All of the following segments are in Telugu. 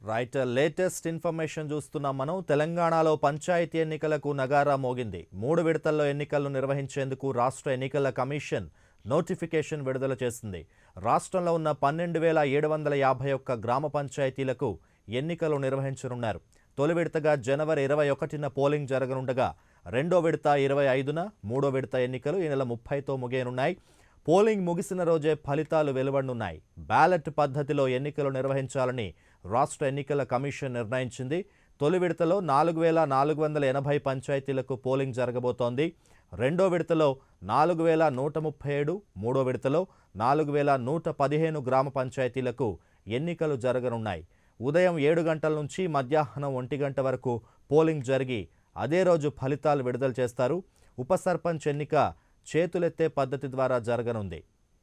రైట్ లేటెస్ట్ ఇన్ఫర్మేషన్ చూస్తున్నాం మనం తెలంగాణలో పంచాయతీ ఎన్నికలకు నగారా మోగింది మూడు విడతల్లో ఎన్నికలను నిర్వహించేందుకు రాష్ట్ర ఎన్నికల కమిషన్ నోటిఫికేషన్ విడుదల చేసింది రాష్ట్రంలో ఉన్న పన్నెండు వేల ఏడు వందల యాభై ఒక్క గ్రామ పంచాయతీలకు ఎన్నికలు నిర్వహించనున్నారు తొలి విడతగా జనవరి ఇరవై ఒకటిన పోలింగ్ జరగనుండగా రెండో విడత ఇరవై ఐదున మూడో విడత ఎన్నికలు ఈ నెల ముప్పైతో ముగియనున్నాయి పోలింగ్ ముగిసిన రోజే ఫలితాలు వెలువడనున్నాయి బ్యాలెట్ పద్ధతిలో ఎన్నికలు నిర్వహించాలని రాష్ట్ర ఎన్నికల కమిషన్ నిర్ణయించింది తొలి విడతలో నాలుగు వేల నాలుగు వందల ఎనభై పంచాయతీలకు పోలింగ్ జరగబోతోంది రెండో విడతలో నాలుగు వేల నూట ముప్పై ఏడు మూడో విడతలో నాలుగు వేల నూట పదిహేను గ్రామ పంచాయతీలకు ఎన్నికలు జరగనున్నాయి ఉదయం ఏడు గంటల నుంచి మధ్యాహ్నం ఒంటి గంట వరకు పోలింగ్ జరిగి అదే రోజు ఫలితాలు విడుదల చేస్తారు ఉప సర్పంచ్ ఎన్నిక చేతులెత్తే పద్ధతి ద్వారా జరగనుంది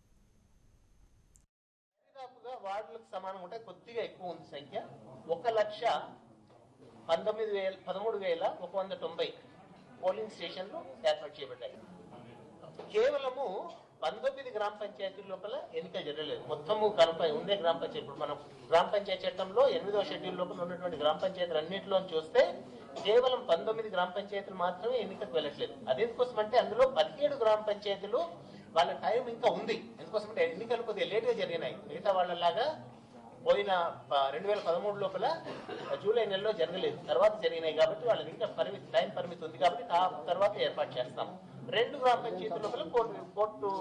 దాదాపుగా వార్డులకు సమానం ఉంటే కొద్దిగా ఎక్కువ ఉంది సంఖ్య ఒక లక్ష పంతొమ్మిది వేల పదమూడు వేల ఒక వంద తొంభై పోలింగ్ స్టేషన్లు ఏర్పాటు చేయబడ్డాయి కేవలము పంతొమ్మిది గ్రామ పంచాయతీల లోపల ఎన్నికలు జరగలేదు మొత్తము కనుక ఉండే గ్రామ పంచాయతీ ఇప్పుడు మనం గ్రామ పంచాయతీ చట్టంలో ఎనిమిదవ షెడ్యూల్ లోపల ఉన్నటువంటి గ్రామ పంచాయతీలు అన్నింటిలో చూస్తే కేవలం పంతొమ్మిది గ్రామ పంచాయతీలు మాత్రమే ఎన్నికకు వెళ్ళట్లేదు అదేందుకోసం అంటే అందులో పదిహేడు గ్రామ పంచాయతీలు వాళ్ళ టైం ఇంకా ఉంది ఎందుకోసం అంటే ఎన్నికలు కొద్దిగా లేట్గా జరిగినాయి మిగతా వాళ్ళలాగా పోయిన ప- రెండు వేల పదమూడు లోపల జూలై నెలలో జరగలేదు తర్వాత జరిగినాయి కాబట్టి వాళ్ళకి ఇంకా పరిమితి టైం పరిమితి ఉంది కాబట్టి ఆ తర్వాత ఏర్పాటు చేస్తాం రెండు గ్రామ పంచాయతీ లోపల కోర్టు కోర్టు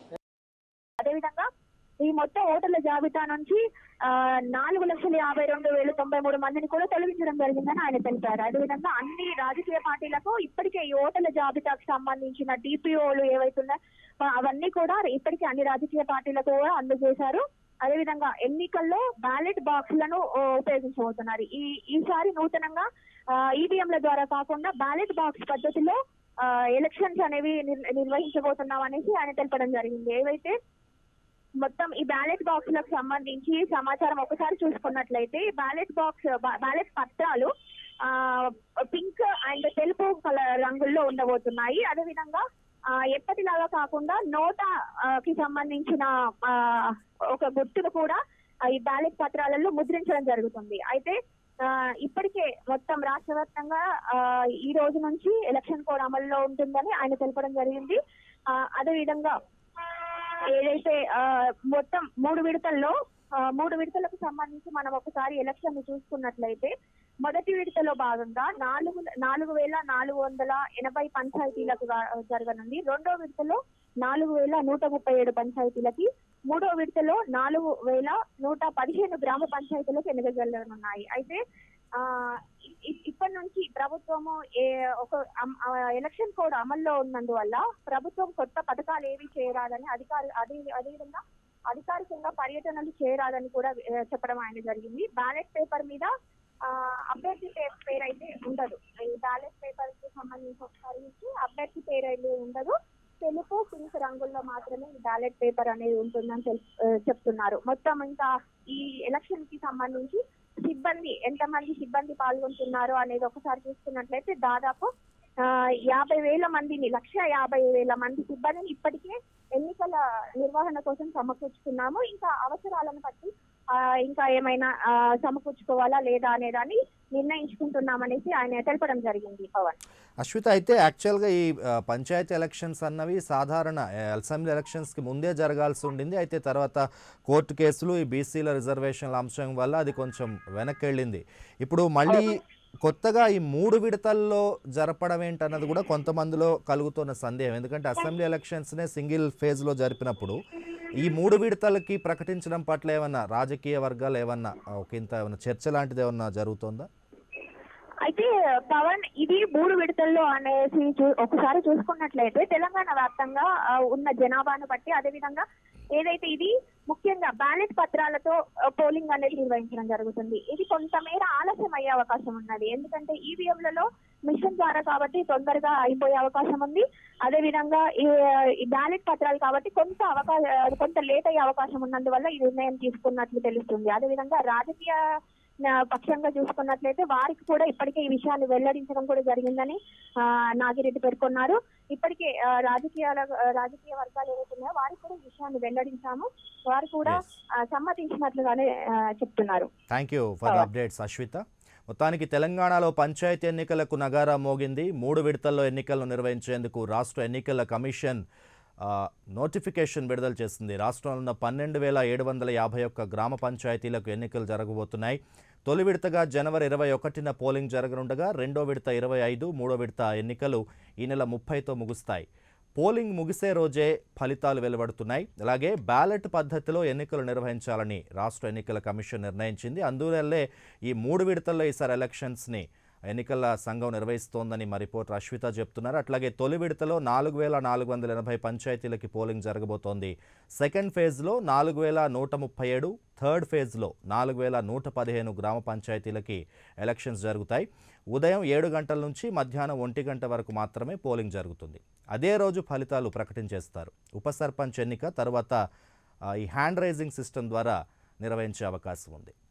అదేవిధంగా ఈ మొత్తం ఓటర్ల జాబితా నుంచి ఆ, నాలుగు లక్షల యాభై రెండు వేల తొంభై మూడు మందిని కూడా తొలగించడం జరిగిందని ఆయన తెలిపారు అదేవిధంగా అన్ని రాజకీయ పార్టీలకు ఇప్పటికే ఈ ఓటర్ల జాబితాకు సంబంధించిన డిపిఓలు ఏవైతున్నాయో ఆ, అవన్నీ కూడా ఇప్పటికే అన్ని రాజకీయ పార్టీలకు కూడా అందజేశారు అదేవిధంగా ఎన్నికల్లో బ్యాలెట్ బాక్స్లను ఆ, ఉపయోగించబోతున్నారు ఈ ఈసారి నూతనంగా ఈవీఎంల ద్వారా కాకుండా బ్యాలెట్ బాక్స్ పద్ధతిలో ఆ, ఎలక్షన్స్ అనేవి నిర్- నిర్వహించబోతున్నాం అనేసి ఆయన తెలపడం జరిగింది ఏవైతే మొత్తం ఈ బ్యాలెట్ బాక్స్ లకు సంబంధించి సమాచారం ఒకసారి చూసుకున్నట్లయితే ఈ బ్యాలెట్ బాక్స్ బ్యాలెట్ పత్రాలు ఆ పింక్ అండ్ తెలుపు కలర్ రంగుల్లో ఉండబోతున్నాయి అదేవిధంగా ఆ, ఎప్పటిలాగా కాకుండా నోట ఆ, కి సంబంధించిన ఆ, ఒక గుర్తును కూడా ఆ, ఈ బ్యాలెట్ పత్రాలలో ముద్రించడం జరుగుతుంది అయితే ఆ, ఇప్పటికే మొత్తం రాష్ట్ర వ్యాప్తంగా ఆ, ఈ రోజు నుంచి ఎలక్షన్ కోడ్ అమల్లో ఉంటుందని ఆయన తెలపడం జరిగింది ఆ, అదేవిధంగా ఏదైతే ఆ, మొత్తం మూడు విడతల్లో ఆ, మూడు విడతలకు సంబంధించి మనం ఒకసారి ఎలక్షన్ ని చూసుకున్నట్లయితే మొదటి విడతలో భాగంగా నాలుగు నాలుగు వేల నాలుగు వందల ఎనభై పంచాయతీలకు గా- జరగనుంది రెండో విడతలో నాలుగు వేల నూట ముప్పై ఏడు పంచాయతీలకి మూడో విడతలో నాలుగు వేల నూట పదిహేను గ్రామ పంచాయతీలకు ఎన్నికలు జరగనున్నాయి అయితే ఆ ఇ- ఇ- ఇప్పటి నుంచి ప్రభుత్వము ఏ ఒక అమ్- ఆ, ఎలక్షన్ కోడ్ అమల్లో ఉన్నందువల్ల ప్రభుత్వం కొత్త పథకాలు ఏవి చేయరాదని అధికారు అదే అదేవిధంగా అధికారికంగా పర్యటనలు చేయరాదని కూడా ఆ, చెప్పడం ఆయన జరిగింది బ్యాలెట్ పేపర్ మీద ఆ, అభ్యర్థి పే- పేరు అయితే ఉండదు ఈ బ్యాలెట్ పేపర్ కి సంబంధించి ఒకసారి ఇచ్చి అభ్యర్థి పేరు అయితే ఉండదు తెలుపు పింక్ రంగుల్లో మాత్రమే ఈ బ్యాలెట్ పేపర్ అనేది ఉంటుందని తెలు- ఆ, చెప్తున్నారు మొత్తం ఇంకా ఈ ఎలక్షన్ కి సంబంధించి సిబ్బంది ఎంతమంది సిబ్బంది పాల్గొంటున్నారు అనేది ఒకసారి చూసుకున్నట్లయితే దాదాపు ఆ, యాభై వేల మందిని లక్ష యాభై వేల మంది సిబ్బందిని ఇప్పటికే ఎన్నికల నిర్వహణ కోసం సమకూర్చుకున్నాము ఇంకా అవసరాలను బట్టి ఆ, ఇంకా ఏమైనా ఆ, సమకూర్చుకోవాలా లేదా అనేదాన్ని నిర్ణయించుకుంటున్నామనేసి ఆయన తెలపడం జరిగింది పవన్ అశ్విత అయితే యాక్చువల్గా ఈ ఆ, పంచాయతీ ఎలక్షన్స్ అన్నవి సాధారణ ఆ, అసెంబ్లీ ఎలక్షన్స్కి ముందే జరగాల్సి ఉండింది అయితే తర్వాత కోర్టు కేసులు ఈ బీసీల రిజర్వేషన్ల అంశం వల్ల అది కొంచెం వెనక్కి వెళ్ళింది ఇప్పుడు మళ్ళీ కొత్తగా ఈ మూడు విడతల్లో జరపడం ఏంటన్నది కూడా కొంతమందిలో కలుగుతున్న సందేహం ఎందుకంటే అసెంబ్లీ ఎలక్షన్స్నే సింగిల్ ఫేజ్లో జరిపినప్పుడు ఈ మూడు విడతలకి ప్రకటించడం పట్ల ఏమన్నా రాజకీయ వర్గాలు ఏమన్నా ఒక ఇంత ఏమన్నా చర్చ లాంటిది ఏమన్నా జరుగుతోందా అయితే పవన్ ఇది మూడు విడతల్లో అనేసి చూ- ఒకసారి చూసుకున్నట్లయితే తెలంగాణ వ్యాప్తంగా ఆ, ఉన్న జనాభాను బట్టి అదేవిధంగా ఏదైతే ఇది ముఖ్యంగా బ్యాలెట్ పత్రాలతో ఆ, పోలింగ్ అనేది నిర్వహించడం జరుగుతుంది ఇది కొంతమేర ఆలస్యం అయ్యే అవకాశం ఉన్నది ఎందుకంటే ఈవీఎంలలో మిషన్ ద్వారా కాబట్టి తొందరగా అయిపోయే అవకాశం ఉంది అదే విధంగా ఈ ఈ బ్యాలెట్ పత్రాలు కాబట్టి కొంత అవకాశం కొంత లేట్ అయ్యే అవకాశం ఉన్నందువల్ల ఈ నిర్ణయం తీసుకున్నట్లు తెలుస్తుంది అదే విధంగా రాజకీయ ఆ, పక్షంగా చూసుకున్నట్లయితే వారికి కూడా ఇప్పటికే ఈ విషయాన్ని వెల్లడించడం కూడా జరిగిందని ఆ, నాగిరెడ్డి పేర్కొన్నారు ఇప్పటికే ఆ, రాజకీయాల ఆ, రాజకీయ వర్గాలు ఏవైతే ఉన్నాయో వారికి కూడా ఈ విషయాన్ని వెల్లడించాము వారు కూడా Yes. ఆ, సమ్మతించినట్లుగానే ఆ, చెప్తున్నారు thank you for Alright. Updates Ashwitha మొత్తానికి తెలంగాణలో పంచాయతీ ఎన్నికలకు నగారా మోగింది మూడు విడతల్లో ఎన్నికలను నిర్వహించేందుకు రాష్ట్ర ఎన్నికల కమిషన్ ఆ, నోటిఫికేషన్ విడుదల చేసింది రాష్ట్రంలో ఉన్న పన్నెండు వేల ఏడు వందల యాభై ఒక్క గ్రామ పంచాయతీలకు ఎన్నికలు జరగబోతున్నాయి తొలి విడతగా జనవరి ఇరవై ఒకటిన పోలింగ్ జరగనుండగా రెండో విడత ఇరవై ఐదు మూడో విడత ఎన్నికలు ఈ నెల ముప్పైతో ముగుస్తాయి పోలింగ్ ముగిసే రోజే ఫలితాలు వెలువడుతున్నాయి అలాగే బ్యాలెట్ పద్ధతిలో ఎన్నికలు నిర్వహించాలని రాష్ట్ర ఎన్నికల కమిషన్ నిర్ణయించింది అందువల్లే ఈ మూడు విడతల్లో ఈసారి ఎలక్షన్స్ని ఎన్నికల సంఘం నిర్వహిస్తోందని మా రిపోర్టర్ అశ్విత చెప్తున్నారు అట్లాగే తొలి విడతలో నాలుగు వేల నాలుగు వందల ఎనభై పంచాయతీలకి పోలింగ్ జరగబోతోంది సెకండ్ ఫేజ్లో నాలుగు వేల నూట ముప్పై ఏడు థర్డ్ ఫేజ్లో నాలుగు వేల నూట పదిహేను గ్రామ పంచాయతీలకి ఎలక్షన్స్ జరుగుతాయి ఉదయం ఏడు గంటల నుంచి మధ్యాహ్నం ఒంటి గంట వరకు మాత్రమే పోలింగ్ జరుగుతుంది అదే రోజు ఫలితాలు ప్రకటించేస్తారు ఉప సర్పంచ్ ఎన్నిక తర్వాత ఆ, ఈ హ్యాండ్ రైజింగ్ సిస్టమ్ ద్వారా నిర్వహించే అవకాశం ఉంది